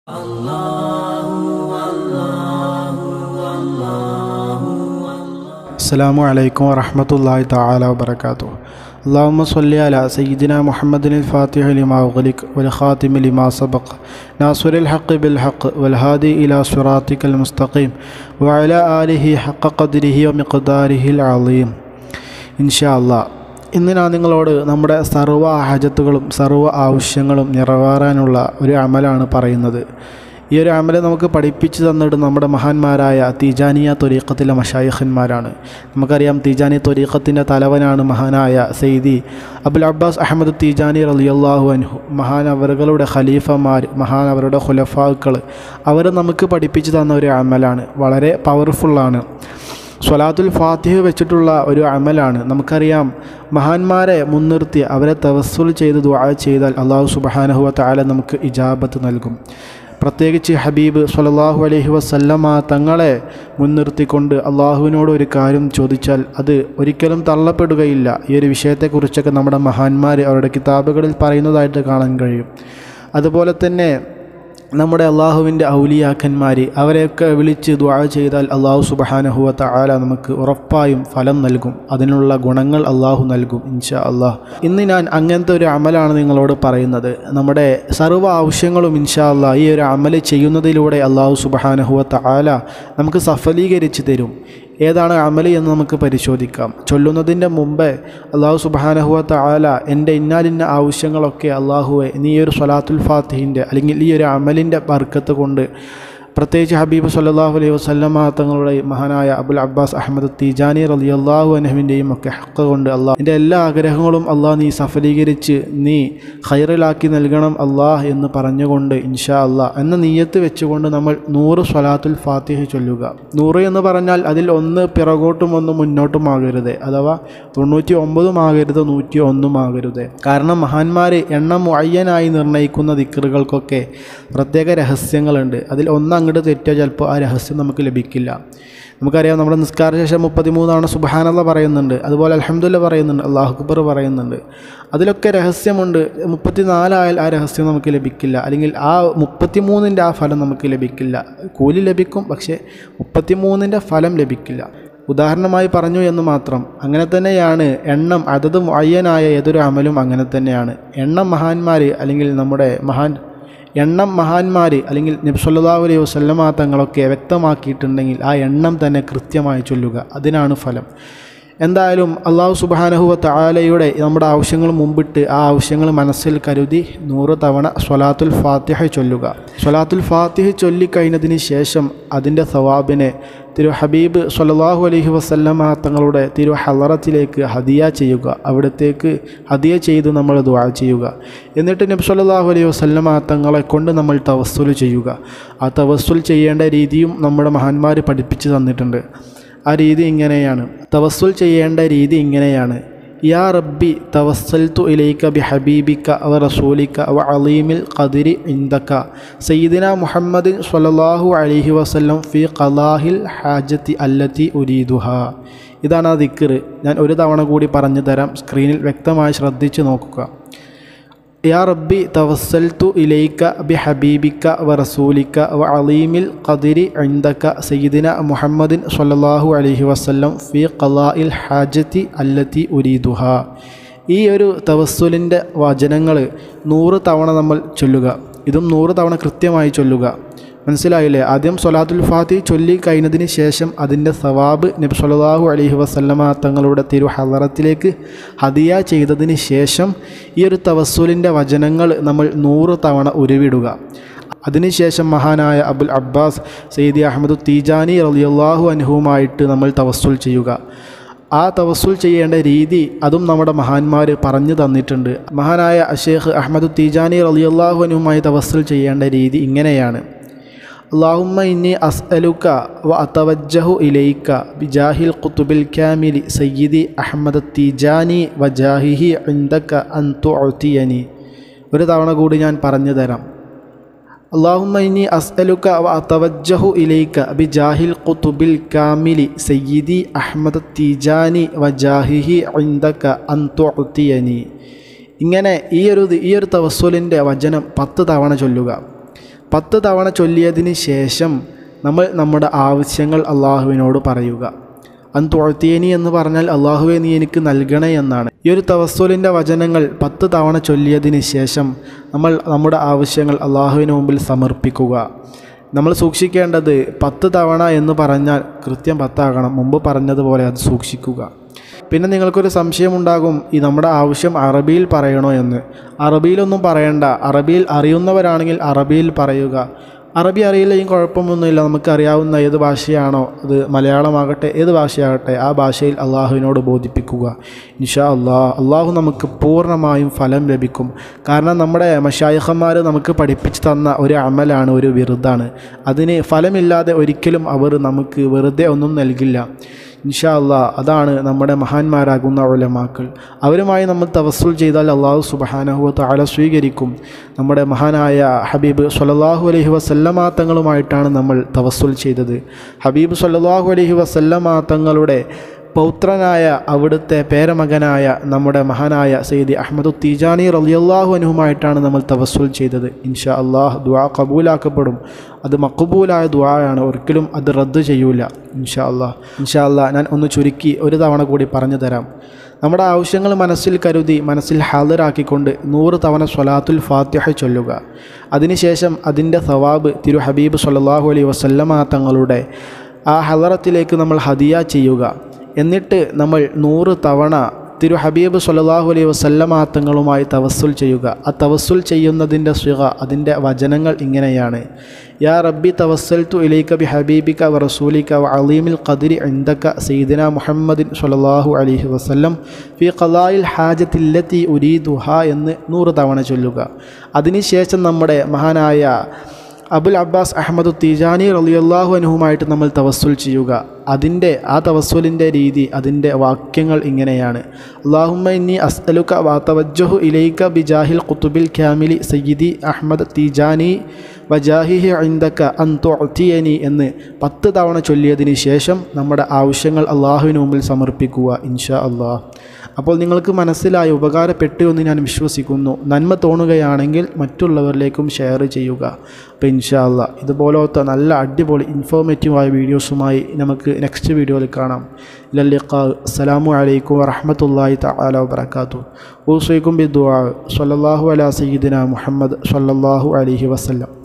السلام عليكم ورحمة الله تعالى وبركاته اللهم صل على سيدنا محمد الفاتح لما أغلق والخاتم لما سبق ناصر الحق بالحق والهادي إلى صراطك المستقيم وعلى آله حق قدره ومقداره العظيم إن شاء الله ഇന്ന് ഞാൻ നിങ്ങളോട് നമ്മുടെ സർവ്വ ഹജത്തുകളും സർവ്വ ആവശ്യങ്ങളും നിറവേറാനുള്ള ഒരു അമലാണ് പറയുന്നത് ഈ ഒരു അമല് നമുക്ക് പഠിപ്പിച്ചു തന്നിട്ട് നമ്മുടെ മഹാന്മാരായ തീജാനിയ തൊരീഖത്തിലെ മഷായിഖന്മാരാണ് നമുക്കറിയാം തീജാനി തൊരീഖത്തിൻ്റെ തലവനാണ് മഹാനായ Sayyidi Abul Abbas Ahmad Tijani റലിയല്ലാഹു അൻഹു മഹാൻ അവരുടെ ഖലീഫമാർ മഹാൻ അവരുടെ ഖുലഫാക്കൾ അവർ നമുക്ക് പഠിപ്പിച്ചു തന്ന ഒരു അമലാണ് വളരെ പവർഫുള്ളാണ് സ്വലാത്തുൽ ഫാത്തിഹ വെച്ചിട്ടുള്ള ഒരു അമലാണ് നമുക്കറിയാം മഹാന്മാരെ മുൻനിർത്തി അവരെ തവസ്സുൽ ചെയ്ത് ദുആ ചെയ്താൽ അള്ളാഹു സുബഹാനഹുവ താല നമുക്ക് ഇജാബത്ത് നൽകും പ്രത്യേകിച്ച് ഹബീബ് സ്വല്ലല്ലാഹു അലൈഹി വസല്ലമ തങ്ങളെ മുൻനിർത്തിക്കൊണ്ട് അള്ളാഹുവിനോട് ഒരു കാര്യം ചോദിച്ചാൽ അത് ഒരിക്കലും തള്ളപ്പെടുകയില്ല ഈ ഒരു വിഷയത്തെക്കുറിച്ചൊക്കെ നമ്മുടെ മഹാന്മാർ അവരുടെ കിതാബുകളിൽ പറയുന്നതായിട്ട് കാണാൻ കഴിയും അതുപോലെ തന്നെ നമ്മുടെ അള്ളാഹുവിൻ്റെ ഔലിയാക്കന്മാർ അവരെയൊക്കെ വിളിച്ച് ദുആ ചെയ്താൽ അള്ളാഹു സുബഹാനഹുവ തആല നമുക്ക് ഉറപ്പായും ഫലം നൽകും അതിനുള്ള ഗുണങ്ങൾ അള്ളാഹു നൽകും ഇൻഷാ അള്ളാഹ് ഇന്ന് ഞാൻ അങ്ങനത്തെ ഒരു അമലാണ് നിങ്ങളോട് പറയുന്നത് നമ്മുടെ സർവ്വ ആവശ്യങ്ങളും ഇൻഷാ അള്ളാഹ് ഈ ഒരു അമല് ചെയ്യുന്നതിലൂടെ അള്ളാഹു സുബഹാനഹുവ തആല നമുക്ക് സഫലീകരിച്ച് തരും ഏതാണ് അമല് എന്ന് നമുക്ക് പരിശോധിക്കാം ചൊല്ലുന്നതിൻ്റെ മുമ്പേ അള്ളാഹു സുബാനഹുവ താല എൻ്റെ ഇന്നാലിന്ന ആവശ്യങ്ങളൊക്കെ അള്ളാഹുവെ നീ ഒരു സ്വലാത്തുൽ ഫാത്തിഹിൻ്റെ അല്ലെങ്കിൽ ഈ ഒരു അമലിൻ്റെ ബർക്കത്ത് കൊണ്ട് പ്രത്യേകിച്ച് ഹബീബ് സല്ലാഹു അലൈഹി വസ്ലമ തങ്ങളുടെ മഹാനായ അബുൽ അബ്ബാസ് അഹമ്മദ് തീജാനി റലി അള്ളാഹു അനഹുവിൻ്റെയും ഒക്കെ ഹക്ക് കൊണ്ട് അള്ളാഹ് എൻ്റെ എല്ലാ ആഗ്രഹങ്ങളും അള്ളാഹ് നീ സഫലീകരിച്ച് നീ ഖൈറിലാക്കി നൽകണം അള്ളാഹ് എന്ന് പറഞ്ഞുകൊണ്ട് ഇൻഷാ അള്ളാഹ് എന്ന നീയത്ത് വെച്ചുകൊണ്ട് നമ്മൾ നൂറ് സ്വലാത്തുൽ ഫാത്തിഹ ചൊല്ലുക നൂറ് എന്ന് പറഞ്ഞാൽ അതിൽ ഒന്ന് പിറകോട്ടും ഒന്ന് മുന്നോട്ടും ആകരുത് അഥവാ തൊണ്ണൂറ്റി ഒമ്പതും ആകരുത് നൂറ്റി ഒന്നും ആകരുത് കാരണം മഹാന്മാർ എണ്ണം മുഅയ്യനായി നിർണ്ണയിക്കുന്ന ദിക്കറുകൾക്കൊക്കെ പ്രത്യേക രഹസ്യങ്ങളുണ്ട് അതിൽ ഒന്ന് അങ്ങോട്ട് തെറ്റിയാൽ ചിലപ്പോൾ ആ രഹസ്യം നമുക്ക് ലഭിക്കില്ല നമുക്കറിയാം നമ്മുടെ നിസ്കാര ശേഷം മുപ്പത്തിമൂന്നാണ് സുബഹാനല്ല പറയുന്നുണ്ട് അതുപോലെ അലഹമുല്ല പറയുന്നുണ്ട് അള്ളാഹു അക്ബർ പറയുന്നുണ്ട് അതിലൊക്കെ രഹസ്യമുണ്ട് മുപ്പത്തിനാലായാൽ ആ രഹസ്യം നമുക്ക് ലഭിക്കില്ല അല്ലെങ്കിൽ ആ മുപ്പത്തിമൂന്നിൻ്റെ ആ ഫലം നമുക്ക് ലഭിക്കില്ല കൂലി ലഭിക്കും പക്ഷേ മുപ്പത്തിമൂന്നിൻ്റെ ഫലം ലഭിക്കില്ല ഉദാഹരണമായി പറഞ്ഞു എന്ന് മാത്രം അങ്ങനെ തന്നെയാണ് എണ്ണം അതത് അയ്യനായ ഏതൊരു അമലും അങ്ങനെ തന്നെയാണ് എണ്ണം മഹാന്മാർ അല്ലെങ്കിൽ നമ്മുടെ മഹാൻ എണ്ണം മഹാന്മാർ അല്ലെങ്കിൽ നബ്സല്ലാ അലൈഹി വസ്ലമ തങ്ങളൊക്കെ വ്യക്തമാക്കിയിട്ടുണ്ടെങ്കിൽ ആ എണ്ണം തന്നെ കൃത്യമായി ചൊല്ലുക അതിനാണ് ഫലം എന്തായാലും അള്ളാഹു സുബാനഹുവ താലയുടെ നമ്മുടെ ആവശ്യങ്ങൾ മുമ്പിട്ട് ആ ആവശ്യങ്ങൾ മനസ്സിൽ കരുതി നൂറ് തവണ സ്വലാത്തുൽ ഫാത്തിഹ ചൊല്ലുക സ്വലാത്തുൽ ഫാത്തിഹ ചൊല്ലിക്കഴിഞ്ഞതിന് ശേഷം അതിൻ്റെ സവാബിനെ തിരു ഹബീബ് സല്ലാഹു അലൈഹി വസല്ലമ തങ്ങളുടെ തിരു ഹലറത്തിലേക്ക് ഹദിയ ചെയ്യുക അവിടത്തേക്ക് ഹദിയ ചെയ്ത് നമ്മൾ ദുആ ചെയ്യുക എന്നിട്ട് നബി സല്ലാഹു അലൈഹി വസല്ലമ തങ്ങളെ കൊണ്ട് നമ്മൾ തവസ്സുൽ ചെയ്യുക ആ തവസ്സുൽ ചെയ്യേണ്ട രീതിയും നമ്മുടെ മഹാന്മാർ പഠിപ്പിച്ചു തന്നിട്ടുണ്ട് ആ രീതി ഇങ്ങനെയാണ് തവസ്സുൽ ചെയ്യേണ്ട രീതി ഇങ്ങനെയാണ് യാ റബ്ബി തവസ്സൽത്തു ഇലൈക ബി ഹബീബിക്ക വ റസൂലിക്ക വ അലീമിൽ ഖദിരി ഇന്ദക്ക സയ്യിദിന മുഹമ്മദ് സ്വല്ലല്ലാഹു അലൈഹി വസല്ലം ഫി ഖലാഹിൽ ഹാജത്തി അല്ലത്തി ഉരീദുഹ ഇതാണ് ആ ദിക്കറ് ഞാൻ ഒരു തവണ കൂടി പറഞ്ഞു തരാം സ്ക്രീനിൽ വ്യക്തമായി ശ്രദ്ധിച്ച് നോക്കുക യാ റബ്ബി തവസ്സൽത്തു ഇലൈക ബി ഹബീബിക്ക വ റസൂലിക്ക വ അലീമിൽ ഖദിരി ഇന്ദക്ക സയ്യിദിന മുഹമ്മദിൻ സ്വല്ലല്ലാഹു അലൈഹി വസല്ലം ഫി ഖലാഇൽ ഹാജത്തി അല്ലത്തി ഉരീദുഹ ഈ ഒരു തവസ്സുലിൻ്റെ വചനങ്ങൾ നൂറ് തവണ നമ്മൾ ചൊല്ലുക ഇതും നൂറ് തവണ കൃത്യമായി ചൊല്ലുക മനസ്സിലായില്ലേ ആദ്യം സൊലാത്തുൽ ഫാത്തി ചൊല്ലി കഴിഞ്ഞതിന് ശേഷം അതിൻ്റെ സവാബ് നബി സല്ലാഹു അലൈഹി വസല്ലമ തങ്ങളുടെ തിരു ഹലറത്തിലേക്ക് ഹദിയ ചെയ്തതിന് ശേഷം ഈ ഒരു തവസ്സുലിൻ്റെ വചനങ്ങൾ നമ്മൾ നൂറ് തവണ ഉരുവിടുക അതിനുശേഷം മഹാനായ Abul Abbas Sayyidi Ahmad Tijani റലിയല്ലാഹു അനുഹുമായിട്ട് നമ്മൾ തവസ്സുൽ ചെയ്യുക ആ തവസ്സുൽ ചെയ്യേണ്ട രീതി അതും നമ്മുടെ മഹാന്മാർ പറഞ്ഞു തന്നിട്ടുണ്ട് മഹാനായ അഷേഖ് അഹമ്മദ് തീജാനി റലിയല്ലാഹു അനുഹുമായി തവസ്സുൽ ചെയ്യേണ്ട രീതി ഇങ്ങനെയാണ് اللهم إني أسألك وأتوجه إليك بجاه القطب الكامل سيدي أحمد التيجاني وجاهه عندك أن تعطيني ഒരു തവണ കൂടി ഞാൻ പറഞ്ഞു തരാം اللهم إني أسألك وأتوجه إليك بجاه القطب الكامل سيدي أحمد التيجاني وجاهه عندك أن تعطيني ഇങ്ങനെ ഈ ഒരു ഈ ഒരു തവസ്സുലിൻ്റെ വചനം പത്ത് തവണ ചൊല്ലുക പത്ത് തവണ ചൊല്ലിയതിന് ശേഷം നമ്മൾ നമ്മുടെ ആവശ്യങ്ങൾ അള്ളാഹുവിനോട് പറയുക അൻ തുഴത്തിയേനി എന്ന് പറഞ്ഞാൽ അള്ളാഹുവെ നീ എനിക്ക് നൽകണേ എന്നാണ് ഈ ഒരു തവസ്സുലിൻ്റെ വചനങ്ങൾ പത്ത് തവണ ചൊല്ലിയതിന് ശേഷം നമ്മൾ നമ്മുടെ ആവശ്യങ്ങൾ അള്ളാഹുവിന് മുമ്പിൽ സമർപ്പിക്കുക നമ്മൾ സൂക്ഷിക്കേണ്ടത് പത്ത് തവണ എന്ന് പറഞ്ഞാൽ കൃത്യം പത്താകണം മുമ്പ് പറഞ്ഞതുപോലെ അത് സൂക്ഷിക്കുക പിന്നെ നിങ്ങൾക്കൊരു സംശയമുണ്ടാകും ഈ നമ്മുടെ ആവശ്യം അറബിയിൽ പറയണോ എന്ന് അറബിയിലൊന്നും പറയണ്ട അറബിയിൽ അറിയുന്നവരാണെങ്കിൽ അറബിയിൽ പറയുക അറബി അറിയില്ലെങ്കിൽ കുഴപ്പമൊന്നുമില്ല നമുക്കറിയാവുന്ന ഏത് ഭാഷയാണോ അത് മലയാളമാകട്ടെ ഏത് ഭാഷയാകട്ടെ ആ ഭാഷയിൽ അള്ളാഹുവിനോട് ബോധിപ്പിക്കുക ഇൻഷാ അള്ളാഹ് അള്ളാഹു നമുക്ക് പൂർണ്ണമായും ഫലം ലഭിക്കും കാരണം നമ്മുടെ മഷായഹന്മാർ നമുക്ക് പഠിപ്പിച്ചു തന്ന ഒരു അമലാണ് ഒരു വിറുതാണ് അതിന് ഫലമില്ലാതെ ഒരിക്കലും അവർ നമുക്ക് വെറുതെ ഒന്നും നൽകില്ല ഇൻഷാ അള്ളാ അതാണ് നമ്മുടെ മഹാന്മാരാകുന്ന ഉലമാക്കൾ അവരുമായി നമ്മൾ തവസ്സുൽ ചെയ്താൽ അള്ളാഹു സുബഹാനഹുവ താല സ്വീകരിക്കും നമ്മുടെ മഹാനായ ഹബീബ് സല്ലല്ലാഹു അലൈഹി വസല്ലമാ തങ്ങളുമായിട്ടാണ് നമ്മൾ തവസ്സുൽ ചെയ്തത് ഹബീബ് സല്ലല്ലാഹു അലൈഹി വസല്ലമാ തങ്ങളുടെ പൗത്രനായ അവിടുത്തെ പേരമകനായ നമ്മുടെ മഹാനായ സയ്യിദി അഹമ്മദു തീജാനി റളിയല്ലാഹു അനുഹുമായിട്ടാണ് നമ്മൾ തവസ്സുൽ ചെയ്തത് ഇൻഷാ അള്ളാഹ് ദുആ കബൂലാക്കപ്പെടും അത് മക്കബൂലായ ദുആയാണ് ഒരിക്കലും അത് റദ്ദ് ചെയ്യൂല ഇൻഷാ അള്ളാഹ് ഇൻഷാ അള്ളാഹ് ഞാൻ ഒന്ന് ചുരുക്കി ഒരു തവണ കൂടി പറഞ്ഞു തരാം നമ്മുടെ ആവശ്യങ്ങൾ മനസ്സിൽ കരുതി മനസ്സിൽ ഹാജരാക്കിക്കൊണ്ട് നൂറ് തവണ സ്വലാത്തുൽ ഫാത്തിഹ ചൊല്ലുക അതിനുശേഷം അതിൻ്റെ സവാബ് തിരു ഹബീബ് സല്ലല്ലാഹു അലൈഹി വസല്ലമ തങ്ങളുടെ ആ ഹലറത്തിലേക്ക് നമ്മൾ ഹദിയ ചെയ്യുക എന്നിട്ട് നമ്മൾ നൂറ് തവണ തിരു ഹബീബ് സല്ലല്ലാഹു അലൈഹി വസല്ലമ തങ്ങളുമായി തവസ്സുൽ ചെയ്യുക ആ തവസ്സുൽ ചെയ്യുന്നതിൻ്റെ സുഖ അതിൻ്റെ വചനങ്ങൾ ഇങ്ങനെയാണ് യാ റബ്ബി തവസ്സൽത്തു ഇലൈക ബി ഹബീബിക വ റസൂലിക വ അലീമിൽ ഖദിരി ഇന്ദക സയ്യിദിന മുഹമ്മദിൻ സല്ലല്ലാഹു അലൈഹി വസല്ലം ഫി ഖലായിൽ ഹാജത്തില്ലത്തി ഉരീദുഹ എന്ന് നൂറ് തവണ ചൊല്ലുക അതിനുശേഷം നമ്മുടെ മഹാനായ അബുൽ അബ്ബാസ് അഹമ്മദ് തീജാനി റളിയല്ലാഹു അനുഹുമായിട്ട് നമ്മൾ തവസ്സുൽ ചെയ്യുക അതിൻ്റെ ആ തവസ്സുലിൻ്റെ രീതി അതിൻ്റെ വാക്യങ്ങൾ ഇങ്ങനെയാണ് അള്ളാഹുമ്മ ഇന്നി അസ്അലുക വാതവജ്ജഹു ഇലൈക ബിജാഹിൽ ഖുതുബിൽ ക്യാമിലി സയ്യിദി അഹമ്മദ് തീജാനി വജാഹിഹി ഇന്ദക അൻ തുഅ്തിയനി എന്ന് പത്ത് തവണ ചൊല്ലിയതിന് ശേഷം നമ്മുടെ ആവശ്യങ്ങൾ അള്ളാഹുവിന് മുമ്പിൽ സമർപ്പിക്കുക ഇൻഷാ അള്ളാഹ് അപ്പോൾ നിങ്ങൾക്ക് മനസ്സിലായി ഉപകാരപ്പെട്ടു എന്ന് ഞാൻ വിശ്വസിക്കുന്നു നന്മ തോന്നുകയാണെങ്കിൽ മറ്റുള്ളവരിലേക്കും ഷെയർ ചെയ്യുക അപ്പോൾ ഇൻഷാ അല്ലാ ഇതുപോലത്തെ നല്ല അടിപൊളി ഇൻഫോർമേറ്റീവായ വീഡിയോസുമായി നമുക്ക് നെക്സ്റ്റ് വീഡിയോയിൽ കാണാം ലല്ലിഖാ അസ്സലാമു അലൈക്കും വറഹ്മത്തുള്ളാഹി തആല വബറകാതുഹു ഊസൈക്കും ബിദ്ദുആ സ്വല്ലല്ലാഹു അലാ സയ്യിദിന മുഹമ്മദ് സ്വല്ലല്ലാഹു അലൈഹി വസല്ലം